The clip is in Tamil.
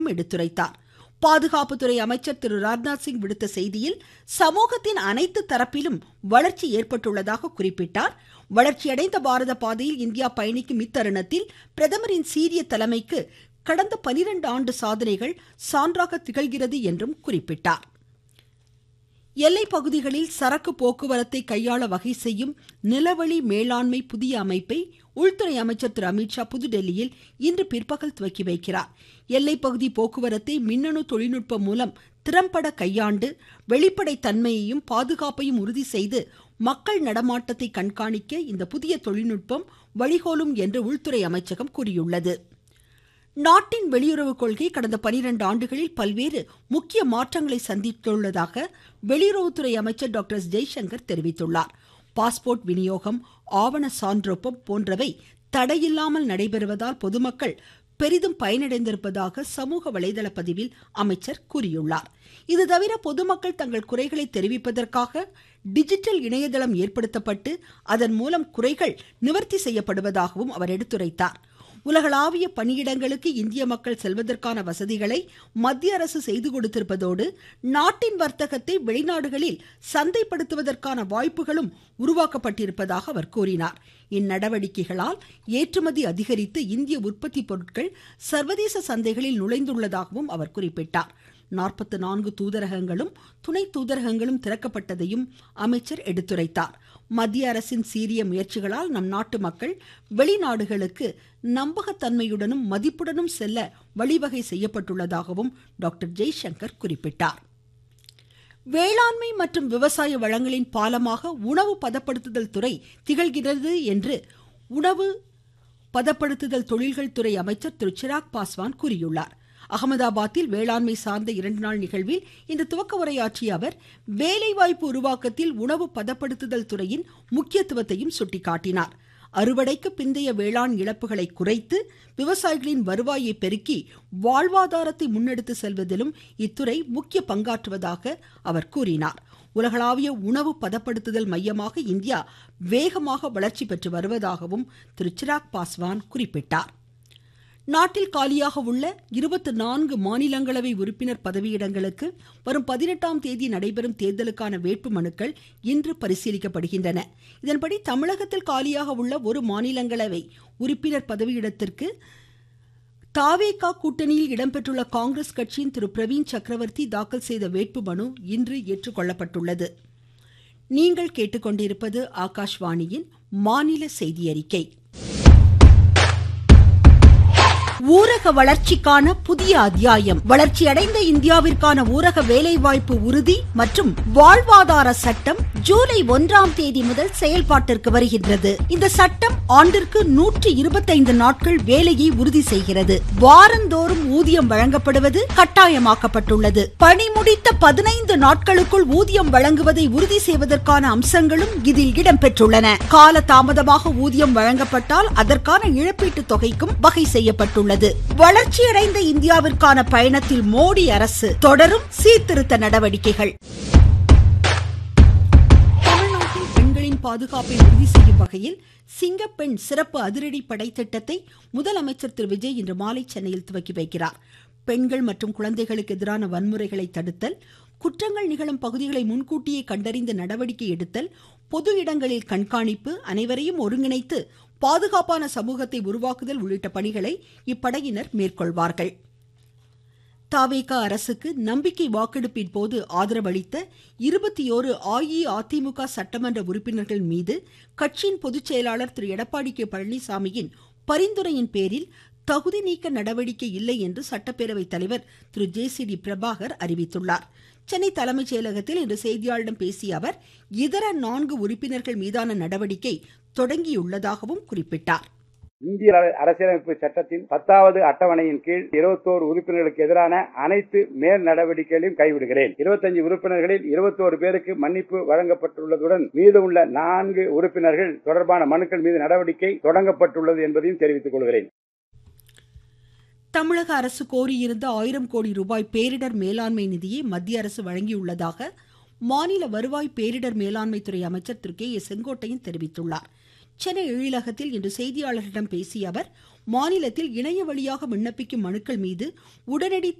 எடுத்துரைத்தார் பாதுகாப்புத்துறை அமைச்சர் திரு ராஜ்நாத் சிங் விடுத்த செய்தியில் சமூகத்தின் அனைத்து தரப்பிலும் வளர்ச்சி ஏற்பட்டுள்ளதாக குறிப்பிட்டார் வளர்ச்சியடைந்த பாரத பாதையில் இந்தியா பயணிக்கும் இத்தருணத்தில் பிரதமரின் சீரிய தலைமைக்கு கடந்த பனிரெண்டு ஆண்டு சாதனைகள் சான்றாக திகழ்கிறது என்றும் குறிப்பிட்டார் எல்லை பகுதிகளில் சரக்கு போக்குவரத்தை கையாள வகை செய்யும் நிலவழி மேலாண்மை புதிய அமைப்பை உள்துறை அமைச்சர் திரு அமித்ஷா புதுடெல்லியில் இன்று பிற்பகல் துவக்கி வைக்கிறார் எல்லைப்பகுதி போக்குவரத்தை மின்னணு தொழில்நுட்பம் மூலம் திறம்பட கையாண்டு வெளிப்படை தன்மையையும் பாதுகாப்பையும் உறுதி செய்து மக்கள் நடமாட்டத்தை கண்காணிக்க இந்த புதிய தொழில்நுட்பம் வழிகோலும் என்று உள்துறை அமைச்சகம் கூறியுள்ளது நாட்டின் வெளியுறவு கொள்கை கடந்த பனிரெண்டு ஆண்டுகளில் பல்வேறு முக்கிய மாற்றங்களை சந்தித்துள்ளதாக வெளியுறவுத்துறை அமைச்சர் டாக்டர் எஸ் ஜெய்சங்கர் தெரிவித்துள்ளார் பாஸ்போர்ட் விநியோகம் ஆவண சான்றொப்பம் போன்றவை தடையில்லாமல் நடைபெறுவதால் பொதுமக்கள் பெரிதும் பயனடைந்திருப்பதாக சமூக வலைதள பதிவில் அமைச்சர் கூறியுள்ளார் இது தவிர பொதுமக்கள் தங்கள் குறைகளை தெரிவிப்பதற்காக டிஜிட்டல் இணையதளம் ஏற்படுத்தப்பட்டு அதன் மூலம் குறைகள் நிவர்த்தி செய்யப்படுவதாகவும் அவர் எடுத்துரைத்தார் உலகளாவிய பணியிடங்களுக்கு இந்திய மக்கள் செல்வதற்கான வசதிகளை மத்திய அரசு செய்து கொடுத்திருப்பதோடு நாட்டின் வர்த்தகத்தை வெளிநாடுகளில் சந்தைப்படுத்துவதற்கான வாய்ப்புகளும் உருவாக்கப்பட்டிருப்பதாக அவர் கூறினார் இந்நடவடிக்கைகளால் ஏற்றுமதி அதிகரித்து இந்திய உற்பத்தி பொருட்கள் சர்வதேச சந்தைகளில் நுழைந்துள்ளதாகவும் அவர் குறிப்பிட்டார் நாற்பத்து நான்கு தூதரகங்களும் துணை தூதரகங்களும் திறக்கப்பட்டதையும் அமைச்சர் எடுத்துரைத்தார் மத்திய அரசின் சீரிய முயற்சிகளால் நம் நாட்டு மக்கள் வெளிநாடுகளுக்கு நம்பகத்தன்மையுடனும் மதிப்புடனும் செல்ல வழிவகை செய்யப்பட்டுள்ளதாகவும் டாக்டர் ஜெய்சங்கர் குறிப்பிட்டார் வேளாண்மை மற்றும் விவசாய வளங்களின் பாலமாக உணவு பதப்படுத்துதல் துறை திகழ்கிறது என்று உணவு பதப்படுத்துதல் தொழில்கள் துறை அமைச்சர் திரு சிராக் பாஸ்வான் கூறியுள்ளார் அகமதாபாத்தில் வேளாண்மை சார்ந்த இரண்டு நாள் நிகழ்வில் இன்று துவக்க உரையாற்றிய அவர் வேலைவாய்ப்பு உருவாக்கத்தில் உணவு பதப்படுத்துதல் துறையின் முக்கியத்துவத்தையும் சுட்டிக்காட்டினார் அறுவடைக்கு பிந்தைய வேளாண் இழப்புகளை குறைத்து விவசாயிகளின் வருவாயை பெருக்கி வாழ்வாதாரத்தை முன்னெடுத்து செல்வதிலும் இத்துறை முக்கிய பங்காற்றுவதாக அவர் கூறினார் உலகளாவிய உணவு பதப்படுத்துதல் மையமாக இந்தியா வேகமாக வளர்ச்சி பெற்று வருவதாகவும் திரு சிராக் பாஸ்வான் குறிப்பிட்டார் நாட்டில் காலியாக உள்ள இருபத்தி நான்கு மாநிலங்களவை உறுப்பினர் பதவியிடங்களுக்கு வரும் பதினெட்டாம் தேதி நடைபெறும் தேர்தலுக்கான வேட்புமனுக்கள் இன்று பரிசீலிக்கப்படுகின்றன இதன்படி தமிழகத்தில் காலியாக உள்ள ஒரு மாநிலங்களவை உறுப்பினர் பதவியிடத்திற்கு தாவேகா கூட்டணியில் இடம்பெற்றுள்ள காங்கிரஸ் கட்சியின் திரு பிரவீன் சக்கரவர்த்தி தாக்கல் செய்த வேட்புமனு இன்று ஏற்றுக்கொள்ளப்பட்டுள்ளது நீங்கள் கேட்டுக்கொண்டிருப்பது ஆகாஷ்வாணியின் மாநில செய்தி அறிக்கை ஊரக வளர்ச்சிக்கான புதிய அத்தியாயம் வளர்ச்சியடைந்த இந்தியாவிற்கான ஊரக வேலைவாய்ப்பு உறுதி மற்றும் வாழ்வாதார சட்டம் ஜூலை ஒன்றாம் தேதி முதல் செயல்பாட்டிற்கு வருகின்றது இந்த சட்டம் ஆண்டிற்கு நூற்றி இருபத்தைந்து நாட்கள் வேலையை உறுதி செய்கிறது வாரந்தோறும் ஊதியம் வழங்கப்படுவது கட்டாயமாக்கப்பட்டுள்ளது பணி முடித்த பதினைந்து நாட்களுக்குள் ஊதியம் வழங்குவதை உறுதி செய்வதற்கான அம்சங்களும் இதில் இடம்பெற்றுள்ளன கால தாமதமாக ஊதியம் வழங்கப்பட்டால் அதற்கான இழப்பீட்டு தொகைக்கும் வகை செய்யப்பட்டுள்ளது உள்ளது வளர்ச்சியடைந்த இந்தியாவிற்கான பயணத்தில் மோடி அரசு தொடரும் சீர்திருத்த நடவடிக்கைகள் தமிழ்நாட்டில் பெண்களின் பாதுகாப்பை உறுதி செய்யும் வகையில் சிங்கப்பெண் சிறப்பு அதிரடி படை திட்டத்தை முதலமைச்சர் திரு விஜய் இன்று மாலை சென்னையில் துவக்கி வைக்கிறார் பெண்கள் மற்றும் குழந்தைகளுக்கு எதிரான வன்முறைகளை தடுத்தல் குற்றங்கள் நிகழும் பகுதிகளை முன்கூட்டியே கண்டறிந்து நடவடிக்கை எடுத்தல் பொது இடங்களில் கண்காணிப்பு அனைவரையும் ஒருங்கிணைத்து பாதுகாப்பான சமூகத்தை உருவாக்குதல் உள்ளிட்ட பணிகளை இப்படையினர் மேற்கொள்வார்கள் தாவேகா அரசுக்கு நம்பிக்கை வாக்கெடுப்பின் போது ஆதரவளித்த இருபத்தி ஓரு அஇஅதிமுக சட்டமன்ற உறுப்பினர்கள் மீது கட்சியின் பொதுச் செயலாளர் திரு எடப்பாடி கே பழனிசாமியின் பரிந்துரையின் பேரில் தகுதி நீக்க நடவடிக்கை இல்லை என்று சட்டப்பேரவை தலைவர் Thiru J C D Prabhakar அறிவித்துள்ளார் சென்னை தலைமைச் செயலகத்தில் இன்று செய்தியாளர்களிடம் பேசிய அவர் இதர நான்கு உறுப்பினர்கள் மீதான நடவடிக்கை தொடங்கியுள்ளதாகவும் குறிப்பிட்டார் இந்திய அரசியலமைப்பு சட்டத்தின் பத்தாவது அட்டவணையின் கீழ் இருபத்தோரு உறுப்பினர்களுக்கு எதிரான அனைத்து மேல் நடவடிக்கைகளையும் கைவிடுகிறேன் இருபத்தஞ்சு உறுப்பினர்களில் இருபத்தோரு பேருக்கு மன்னிப்பு வழங்கப்பட்டுள்ளதுடன் மீதமுள்ள நான்கு உறுப்பினர்கள் தொடர்பான மனுக்கள் மீது நடவடிக்கை தொடங்கப்பட்டுள்ளது என்பதையும் தெரிவித்துக் கொள்கிறேன் தமிழக அரசு கோரியிருந்த ஆயிரம் கோடி ரூபாய் பேரிடர் மேலாண்மை நிதியை மத்திய அரசு வழங்கியுள்ளதாக மாநில வருவாய் பேரிடர் மேலாண்மை துறை அமைச்சர் திரு கே ஏ செங்கோட்டையன் தெரிவித்துள்ளார் சென்னை எழிலகத்தில் இன்று செய்தியாளர்களிடம் பேசிய அவர் மாநிலத்தில் இணைய வழியாக விண்ணப்பிக்கும் மனுக்கள் மீது உடனடி